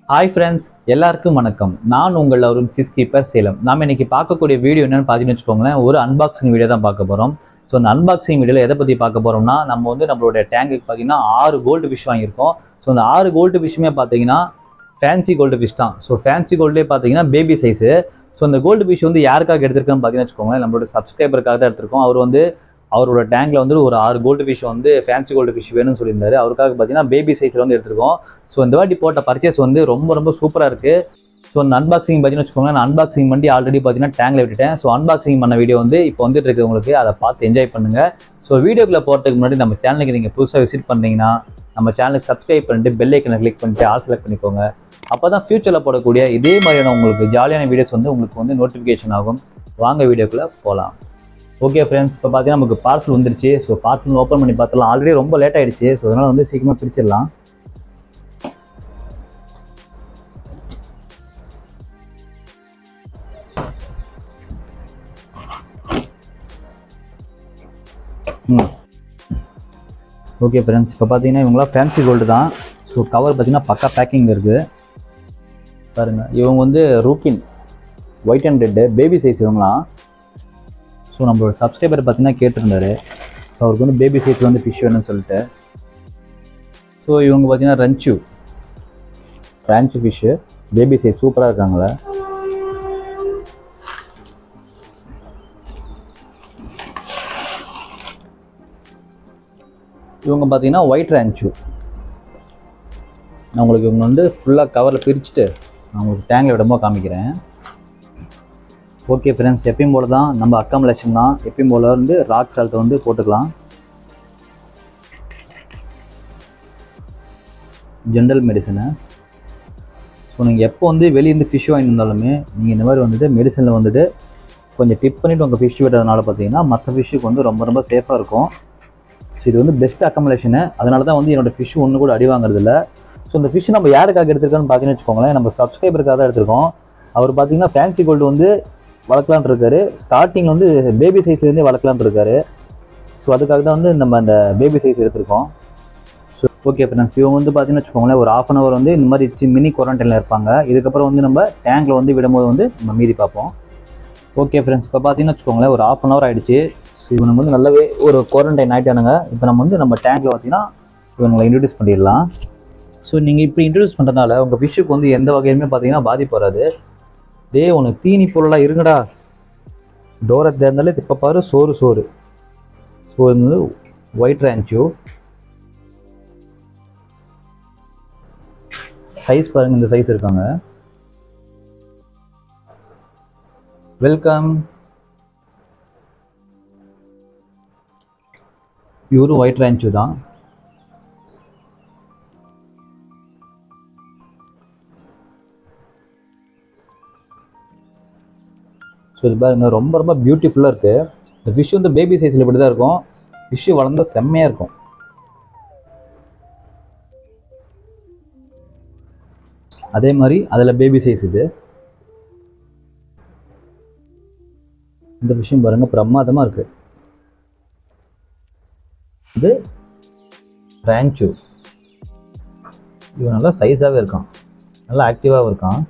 hi friends எல்லாருக்கும் வணக்கம் நான் உங்கள் அவரும் ஃபிஷ் கீப்பர் சேலம் நாம் இன்னைக்கு பார்க்கக்கூடிய வீடியோ என்னன்னு பார்த்தீங்கன்னு வச்சுக்கோங்களேன் ஒரு அன்பாக்சிங் வீடியோ தான் பார்க்க போகிறோம் ஸோ அந்த அன்பாக்சிங் வீடியோவில் எதை பற்றி பார்க்க போகிறோம்னா நம்ம வந்து நம்மளுடைய டேங்குக்கு பார்த்தீங்கன்னா ஆறு கோல்டு ஃபிஷ் வாங்கியிருக்கோம் ஸோ அந்த ஆறு கோல்டு ஃபிஷ்ஷுமே பார்த்தீங்கன்னா ஃபேன்சி கோல்டு ஃபிஷ் தான் ஸோ ஃபேன்சி கோல்டே பார்த்தீங்கன்னா பேபி சைஸு ஸோ அந்த கோல்டு ஃபிஷ் வந்து யாருக்காக எடுத்திருக்கோம்னு பார்த்தீங்கன்னு வச்சுக்கோங்களேன் நம்மளோட சப்ஸ்கிரைபருக்காக தான் எடுத்திருக்கோம் அவர் வந்து அவரோட டேங்க்ல வந்து ஒரு ஆறு கோல்டு ஃபிஷ் வந்து ஃபேன்சி கோல்டு ஃபிஷ் வேணும்னு சொல்லியிருந்தாரு அவருக்காக பார்த்தீங்கன்னா பேபி சைஸில் வந்து எடுத்திருக்கோம் ஸோ இந்த வாட்டி போட்ட பர்ச்சேஸ் வந்து ரொம்ப ரொம்ப சூப்பராக இருக்குது ஸோ அந்த அன்பாக்சிங் பார்த்தீங்கன்னு வச்சுக்கோங்களேன் நான் அன்பாக்சிங் பண்ணி ஆல்ரெடி பார்த்தீங்கன்னா டேங்கில் விட்டுட்டேன் ஸோ அன்பாக்சிங் பண்ண வீடியோ வந்து இப்போ வந்துட்டு இருக்கு உங்களுக்கு அதை பார்த்து என்ஜாய் பண்ணுங்க ஸோ வீடியோக்குள்ள போகிறதுக்கு முன்னாடி நம்ம சேனலுக்கு நீங்கள் புதுசாக விசிட் பண்ணீங்கன்னா நம்ம சேனலுக்கு சப்ஸ்கிரைப் பண்ணிட்டு பெல் ஐக்கனை கிளிக் பண்ணிட்டு ஆல் செலக்ட் பண்ணிக்கோங்க அப்போ தான் ஃபியூச்சரில் போடக்கூடிய இதே மாதிரியான உங்களுக்கு ஜாலியான வீடியோஸ் வந்து உங்களுக்கு வந்து நோட்டிஃபிகேஷன் ஆகும் வாங்க வீடியோக்குள்ளே போகலாம் ஓகே ஃப்ரெண்ட்ஸ் இப்போ பார்த்தீங்கன்னா நமக்கு பார்சல் வந்துருச்சு ஸோ பார்சல் ஓப்பன் பண்ணி பார்த்துலாம் ஆல்ரெடி ரொம்ப லேட் ஆயிடுச்சு ஸோ அதனால் வந்து சீக்கிரமாக பிரிச்சிடலாம் ம் ஓகே ஃப்ரெண்ட்ஸ் இப்போ பார்த்தீங்கன்னா இவங்களாம் ஃபேன்சி கோல்டு தான் ஸோ கவர் பார்த்தீங்கன்னா பக்கா பேக்கிங் இருக்குது பாருங்கள் இவங்க வந்து ரூக்கின் white and red baby size இவங்களாம் ஸோ நம்மளோட சப்ஸ்கிரைபர் பார்த்தீங்கன்னா கேட்டிருந்தாரு ஸோ அவருக்கு வந்து பேபி சைஸ் வந்து ஃபிஷ் வேணும்னு சொல்லிட்டு ஸோ இவங்க பார்த்தீங்கன்னா ரன்ச்சு ரேன்ச்சு ஃபிஷ்ஷு பேபி சைஸ் சூப்பராக இருக்காங்களே இவங்க பார்த்தீங்கன்னா ஒயிட் ரேன்ச்சு நான் உங்களுக்கு இவங்க வந்து ஃபுல்லாக கவரில் பிரிச்சுட்டு நான் உங்களுக்கு டேங்கில் விடமாக காமிக்கிறேன் ஓகே ஃப்ரெண்ட்ஸ் எப்பயும் போல தான் நம்ம அக்காமலேஷன் தான் எப்பயும் போல வந்து ராக் சால்ட்டை வந்து போட்டுக்கலாம் ஜென்ரல் மெடிசனு ஸோ நீங்கள் எப்போ வந்து வெளியேருந்து ஃபிஷ் வாங்கி வந்தாலுமே நீங்கள் இந்த மாதிரி வந்துட்டு மெடிசனில் வந்துட்டு கொஞ்சம் டிப் பண்ணிவிட்டு உங்கள் ஃபிஷ் விடுறதுனால பார்த்தீங்கன்னா மற்ற ஃபிஷ்ஷுக்கு வந்து ரொம்ப ரொம்ப சேஃபாக இருக்கும் ஸோ இது வந்து பெஸ்ட் அக்கமலேஷனு அதனால தான் வந்து என்னோடய ஃபிஷ் ஒன்று கூட அடி வாங்குறது இல்லை ஸோ இந்த ஃபிஷ் நம்ம யாருக்காக எடுத்திருக்கோன்னு பார்த்தீங்கன்னு வச்சுக்கோங்களேன் நம்ம சப்ஸ்கிரைபருக்காக தான் எடுத்திருக்கோம் அவர் பார்த்தீங்கன்னா ஃபேன்சி கோல்டு வந்து வளர்க்கலான் இருக்காரு ஸ்டார்டிங் வந்து பேபி சைஸ்லேருந்தே வளர்க்கலான் இருக்காரு ஸோ அதுக்காக தான் வந்து நம்ம அந்த பேபி சைஸ் எடுத்திருக்கோம் ஸோ ஓகே ஃப்ரெண்ட்ஸ் இவங்க வந்து பார்த்தீங்கன்னு வச்சுக்கோங்களேன் ஒரு ஆஃப் அன் ஹவர் வந்து இந்த மாதிரி சி- மினி குவாரண்டைனில் இருப்பாங்க இதுக்கப்புறம் வந்து நம்ம டேங்கில் வந்து விடும்போது வந்து நம்ம மீதி பார்ப்போம் ஓகே ஃப்ரெண்ட்ஸ் இப்போ பார்த்தீங்கன்னு வச்சுக்கோங்களேன் ஒரு ஆஃப் அன் ஹவர் ஆயிடுச்சு ஸோ இவனுக்கு வந்து நல்லாவே ஒரு குவாரண்டைன் ஆகிட்டானுங்க இப்போ நம்ம வந்து நம்ம டேங்கில் பார்த்தீங்கன்னா இவங்களை இன்ட்ரடியூஸ் பண்ணிடலாம் ஸோ நீங்கள் இப்படி இன்ட்ரடியூஸ் பண்ணுறதுனால உங்கள் ஃபிஷ்ஷுக்கு வந்து எந்த வகையிலுமே பார்த்தீங்கன்னா பாதிப்பு வராது டேய் உனக்கு தீனி பொருளாக இருங்கடா டோரை தேர்ந்தாலே இப்போ பாரு சோறு சோறு ஸோ இது வந்து ஒயிட் ரேன்ச்சோ சைஸ் பாருங்க இந்த சைஸ் இருக்காங்க வெல்கம் இவரும் ஒயிட் ரேன்ச்சு தான் ஸோ இது பாருங்க ரொம்ப ரொம்ப பியூட்டிஃபுல்லாக இருக்குது இந்த ஃபிஷ் வந்து பேபி சைஸில் இப்படி தான் இருக்கும் ஃபிஷ்ஷு வளர்ந்தா செம்மையாக இருக்கும் அதே மாதிரி அதில் பேபி சைஸ் இது இந்த விஷயம் பாருங்க பிரமாதமாக இருக்கு இது ரேன்ச்சு இவன் நல்லா சைஸாகவே இருக்கான் நல்லா ஆக்டிவாகவும் இருக்கான்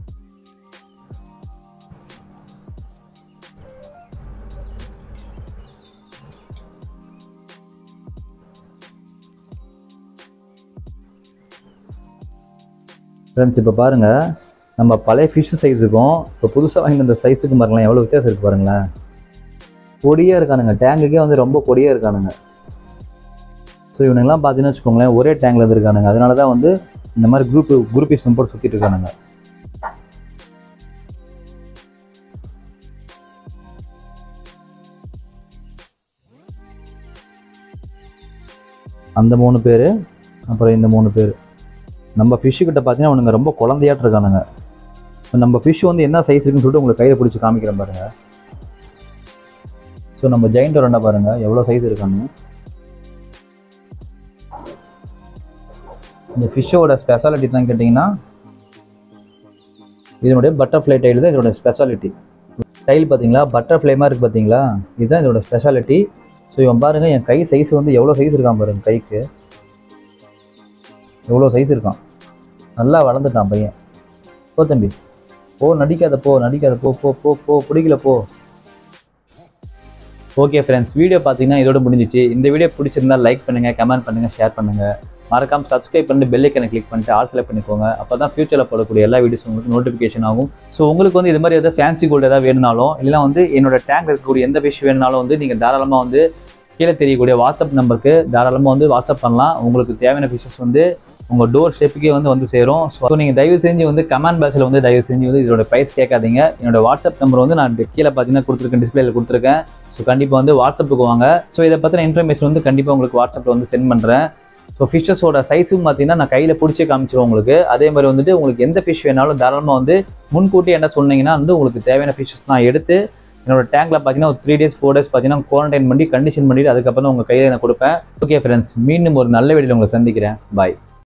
ஃப்ரெண்ட்ஸ் இப்போ பாருங்கள் நம்ம பழைய ஃபிஷ் சைஸுக்கும் இப்போ புதுசாக வாங்கி வந்த சைஸுக்கும் பாருங்களேன் எவ்வளோ வித்தியாசம் இருக்குது பாருங்களேன் பொடியாக இருக்கானுங்க டேங்குக்கே வந்து ரொம்ப பொடியாக இருக்கானுங்க ஸோ இவனுங்கெல்லாம் பார்த்தீங்கன்னு வச்சுக்கோங்களேன் ஒரே டேங்கில் இருந்திருக்கானுங்க அதனால தான் வந்து இந்த மாதிரி குரூப் குரூப்பிசம் போட்டு சுற்றிட்டு இருக்கானுங்க அந்த மூணு பேர் அப்புறம் இந்த மூணு பேர் நம்ம ஃபிஷ்ஷு கிட்ட பார்த்தீங்கன்னா அவனுங்க ரொம்ப குழந்தையாட்டு இருக்கானுங்க இப்ப நம்ம ஃபிஷ் வந்து என்ன சைஸ் இருக்குன்னு சொல்லிட்டு உங்களுக்கு கையில் பிடிச்சி காமிக்கிறேன் பாருங்க ஸோ நம்ம ஜெயிண்ட் வரண்டா பாருங்க எவ்வளோ சைஸ் இருக்கான்னு இந்த ஃபிஷ்ஷோட ஸ்பெஷாலிட்டி தான் கேட்டிங்கன்னா இதனுடைய பட்டர்ஃப்ளை டைல் தான் இதோட ஸ்பெஷாலிட்டி டைல் பார்த்தீங்களா பட்டர்ஃப்ளை மாதிரி இருக்குது பார்த்தீங்களா இதுதான் இதோட ஸ்பெஷாலிட்டி ஸோ இவன் பாருங்க என் கை சைஸ் வந்து எவ்வளோ சைஸ் இருக்கான் பாருங்க கைக்கு எவ்வளோ சைஸ் இருக்கான் நல்லா வளர்ந்துட்டான் பையன் போ தம்பி போ நடிக்காத போ நடிக்காத போ போ போ போ பிடிக்கல போ ஓகே ஃப்ரெண்ட்ஸ் வீடியோ பார்த்தீங்கன்னா இதோட முடிஞ்சிச்சு இந்த வீடியோ பிடிச்சிருந்தா லைக் பண்ணுங்கள் கமெண்ட் பண்ணுங்கள் ஷேர் பண்ணுங்கள் மறக்காம சப்ஸ்கிரைப் பண்ணிட்டு பெல் ஐக்கனை கிளிக் பண்ணிட்டு ஆல் செலக்ட் பண்ணிக்கோங்க அப்போ தான் ஃபியூச்சரில் போடக்கூடிய எல்லா வீடியோஸ் உங்களுக்கு நோட்டிஃபிகேஷன் ஆகும் ஸோ உங்களுக்கு வந்து இது மாதிரி ஏதாவது ஃபேன்சி கோல்டு ஏதாவது வேணுனாலும் இல்லைனா வந்து என்னோட டேங்க் இருக்கக்கூடிய எந்த விஷயம் வேணுனாலும் வந்து நீங்கள் தாராளமாக வந்து கீழே தெரியக்கூடிய வாட்ஸ்அப் நம்பருக்கு தாராளமாக வந்து வாட்ஸ்அப் பண்ணலாம் உங்களுக்கு தேவையான ஃபிஷஸ் வந்து உங்கள் டோர் ஸ்டெப்புக்கே வந்து வந்து சேரும் ஸோ நீங்கள் தயவு செஞ்சு வந்து கமெண்ட் பாக்ஸில் வந்து தயவு செஞ்சு வந்து இதோட ப்ரைஸ் கேட்காதீங்க என்னோட வாட்ஸ்அப் நம்பர் வந்து நான் கீழே பார்த்தீங்கன்னா கொடுத்துருக்கேன் டிஸ்பிளேல கொடுத்துருக்கேன் ஸோ கண்டிப்பாக வந்து வாட்ஸ்அப்புக்கு வாங்க ஸோ இதை பற்றின இன்ஃபர்மேஷன் வந்து கண்டிப்பாக உங்களுக்கு வாட்ஸ்அப்பில் வந்து சென்ட் பண்ணுறேன் ஸோ ஃபிஷ்ஷஸோட சைஸும் பார்த்தீங்கன்னா நான் கையில் பிடிச்சி காமிச்சிருவோம் உங்களுக்கு அதே மாதிரி வந்துட்டு உங்களுக்கு எந்த ஃபிஷ் வேணாலும் தாராளமாக வந்து முன்கூட்டி என்ன சொன்னீங்கன்னா வந்து உங்களுக்கு தேவையான ஃபிஷ்ஷஸ் நான் எடுத்து என்னோட டேங்க்ல பார்த்தீங்கன்னா ஒரு த்ரீ டேஸ் ஃபோர் டேஸ் பார்த்தீங்கன்னா குவாரண்டைன் பண்ணி கண்டிஷன் பண்ணிட்டு அதுக்கப்புறம் உங்கள் கையில் நான் கொடுப்பேன் ஓகே ஃப்ரெண்ட்ஸ் மீண்டும் ஒரு நல்ல வீடியோவில் உங்களை சந்திக்கிறேன் பாய்